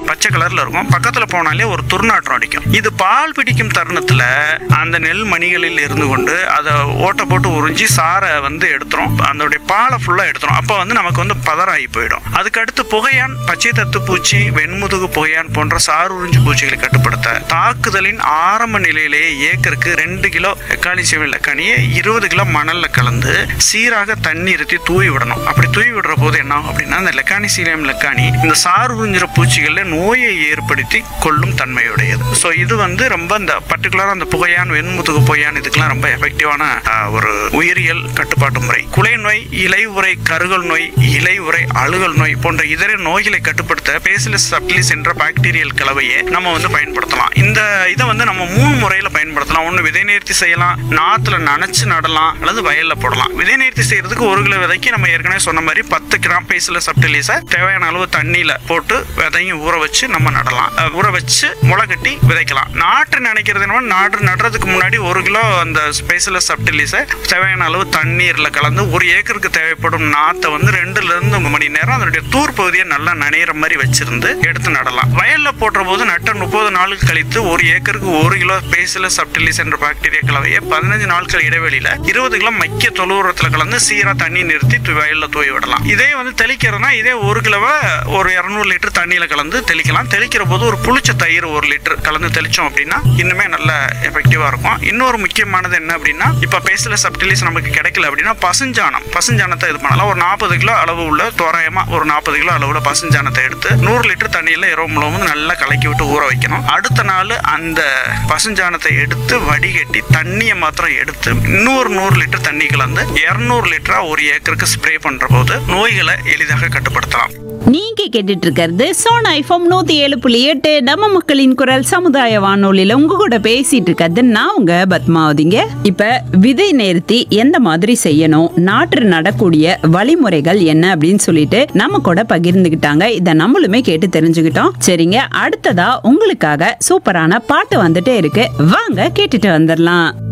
பச்சை கலர்ல இருக்கும் பக்கத்துல போனாலே ஒரு துர்நாற்றம் அடிக்கும் இது பால் பிடிக்கும் தருணத்துல அந்த நெல் மணிகளில் இருந்து கொண்டு அதை ஓட்டை போட்டு உறிஞ்சி சாரை வந்து எடுத்துரும் அதோடைய பாலை ஃபுல்லா எடுத்துரும் அப்போ வந்து நமக்கு வந்து பதறாகி போயிடும் அதுக்கு அடுத்து புகையான் பச்சை தத்து பூச்சி வெண்முதுகு புகையான் போன்ற சார் உறிஞ்சு பூச்சிகளை கட்டுப்படுத்த தாக்குதலின் ஆரம்ப நிலையிலேயே ஏக்கருக்கு ரெண்டு கிலோ எக்காலிசியம் லக்கானியை இருபது கிலோ மணல்ல கலந்து சீராக தண்ணி இருத்தி தூவி விடணும் அப்படி தூவி விடுற போது என்ன ஆகும் அப்படின்னா அந்த லெக்கானிசீலியம் லக்கானி இந்த சார் உறிஞ்சுற பூச்சிகளில் நோயை ஏற்படுத்தி கொள்ளும் தன்மையுடையது ஸோ இது வந்து ரொம்ப இந்த பர்டிகுலராக அந்த புகையான் வெண்முதுகு புகையான் இதுக்கெல்லாம் ரொம்ப எஃபெக்டிவான ஆஹ், ஒரு உயிரியல் கட்டுப்பாட்டு முறை குலை நோய் இலை உறை கருகல் நோய் இலை உறை அழுகல் நோய் போன்ற இதர நோய்களை கட்டுப்படுத்த பேசிலஸ் சப்டிலிஸ் என்ற பாக்டீரியல் கலவையை நம்ம வந்து பயன்படுத்தலாம் இந்த இதை வந்து நம்ம மூணு முறையில் பயன்படுத்தலாம் ஒன்று விதை நேர்த்தி செய்யலாம் நாற்றுல நனைச்சு நடலாம் அல்லது வயல்ல போடலாம் விதை நேர்த்தி செய்யறதுக்கு ஒரு கிலோ விதைக்கு நம்ம ஏற்கனவே சொன்ன மாதிரி பத்து கிராம் பேசிலஸ் சப்டிலிஸை தேவையான அளவு தண்ணியில போட்டு விதையும் ஊற வச்சு நம்ம நடலாம் அஹ் ஊற வச்சு முளை கட்டி விதைக்கலாம் நாற்று நினைக்கிறது என்னவோ நாற்று நடுறதுக்கு முன்னாடி ஒரு கிலோ அந்த ஸ்பேசிலஸ் சப்டிலிஸை தேவையான அளவு தண்ணீர்ல கலந்து ஒரு ஏக்கருக்கு தேவைப்படும் நாத்தை வந்து ரெண்டுல இருந்து மூணு மணி நேரம் அதனுடைய தூர் பகுதியை நல்லா நனையிற மாதிரி வச்சிருந்து எடுத்து நடலாம் வயல்ல போடுற போது நட்ட முப்பது நாளுக்கு கழித்து ஒரு ஏக்கருக்கு ஒரு கிலோ பேசிலஸ் சப்டிலிஸ் என்ற பாக்டீரியா கலவையை பதினஞ்சு நாட்கள் இடைவெளியில இருபது கிலோ மக்கிய தொழு உரத்துல கலந்து சீரா தண்ணி நிறுத்தி து- வயல்ல தூவி விடலாம் இதே வந்து தெளிக்கிறதுனா இதே ஒரு கிலோவை ஒரு இரநூறு லிட்டர் தண்ணியில கலந்து தெளிக்கலாம் தெளிக்கிற போது ஒரு புளிச்ச தயிர் ஒரு லிட்டர் கலந்து தெளிச்சோம் அப்படின்னா இன்னுமே நல்ல எஃபெக்டிவா இருக்கும் இன்னொரு முக்கியமானது என்ன அப்படின்னா இப்ப பேசல சப்டிலிஸ் நமக்கு கிடைக்கல அப்படின்னா பசுஞ்சாணம் பசுஞ்சாணத்தை இது பண்ணலாம் ஒரு நாற்பது கிலோ அளவு உள்ள தோராயமா ஒரு நாற்பது கிலோ அளவுல பசுஞ்சாணத்தை எடுத்து நூறு லிட்டர் தண்ணியில இரவு முழுவதும் நல்லா கலக்கி விட்டு ஊற வைக்கணும் அடுத்த நாள் அந்த பசுஞ்சாணத்தை எடுத்து வடிகட்டி தண்ணியை மாத்திரம் எடுத்து இன்னொரு நூறு லிட்டர் தண்ணி கலந்து இரநூறு லிட்டரா ஒரு ஏக்கருக்கு ஸ்ப்ரே பண்ற போது நோய்களை எளிதாக கட்டுப்படுத்தலாம் நீங்க கேட்டுட்டு இருக்கிறது சோனா ஐஃபம் நூத்தி ஏழு புள்ளி எட்டு நம்ம மக்களின் குரல் சமுதாய வானொலியில உங்க கூட பேசிட்டு இருக்கிறது நான் உங்க பத்மாவதிங்க இப்ப விதை நேர்த்தி எந்த மாதிரி செய்யணும் நாற்று நடக்கூடிய வழிமுறைகள் என்ன அப்படின்னு சொல்லிட்டு நம்ம கூட பகிர்ந்துகிட்டாங்க இதை நம்மளுமே கேட்டு தெரிஞ்சுக்கிட்டோம் சரிங்க அடுத்ததா உங்களுக்காக சூப்பரான பாட்டு வந்துட்டே இருக்கு வாங்க கேட்டுட்டு வந்துடலாம்